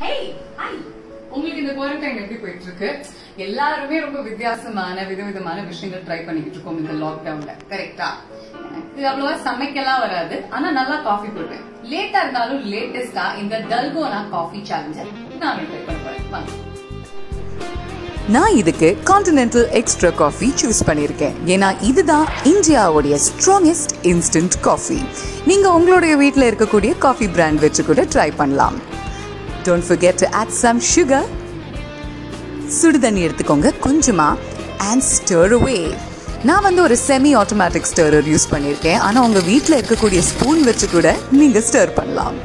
Hey hi உங்களுக்கு இந்த quarantine எப்படி போயிட்டு இருக்கு எல்லாருமே ரொம்ப வித்தியாசமான விதவிதமான விஷயங்கள் ட்ரை பண்ணிட்டு இருக்கோம் இந்த லாக்டவுன்ல கரெக்டா எனக்கு அவ்வளவா சமைக்கலாம் வராது ஆனா நல்லா காஃபி போடுவேன் லேட்டா இருந்தாலும் லேட்டஸ்டா இந்த டல்கோனா காஃபி சேலஞ்சர் நான் ட்ரை பண்ண போறேன் வாங்க நான் இதுக்கு கான்டினென்டல் எக்ஸ்ட்ரா காஃபி சூஸ் பண்ணியிருக்கேன் ஏன்னா இதுதான் இந்தியாவுடைய ஸ்ட்ராங்கஸ்ட் இன்ஸ்டன்ட் காஃபி நீங்க உங்களுடைய வீட்டில் இருக்கக்கூடிய காஃபி பிராண்ட் வச்சு கூட ட்ரை பண்ணலாம் don't forget to add some sugar சுடு தண்ணி எடுத்துக்கோங்க கொஞ்சமா அண்ட் ஸ்டர் away நான் வந்து ஒரு செமி ஆட்டோமேட்டிக் ஸ்டரர் யூஸ் பண்ணியிருக்கேன் ஆனால் உங்கள் வீட்டில் இருக்கக்கூடிய ஸ்பூன் வச்சு கூட நீங்கள் ஸ்டர் பண்ணலாம்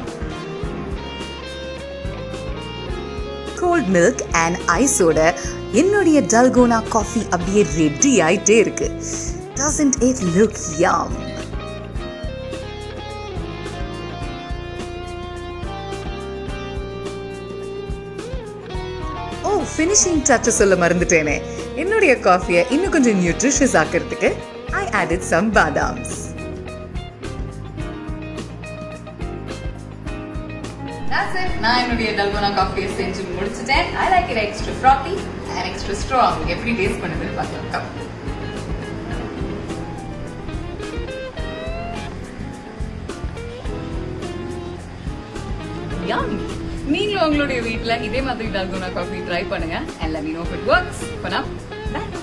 கோல்ட் மில்க் அண்ட் ஐஸோட என்னுடைய டல்கோனா காஃபி அப்படியே ரெடி ஆயிட்டே இருக்கு doesn't it look yum oh finishing touch சொல்ல மறந்துட்டேனே என்னுடைய காஃபியை இன்னும் கொஞ்சம் நியூட்ரிஷியஸ் ஆக்கிறதுக்கு I added some badams That's it. நான் என்னுடைய டல்கோனா காஃபியை செஞ்சு முடிச்சிட்டேன் I like it extra frothy and extra strong எப்படி டேஸ்ட் பண்ணுதுன்னு பார்க்கலாம் Come. Yum. நீங்களும் உங்களுடைய வீட்ல இதே மாதிரி டல்கோனா காஃபி ட்ரை பண்ணுங்க and let me know if it works for now bye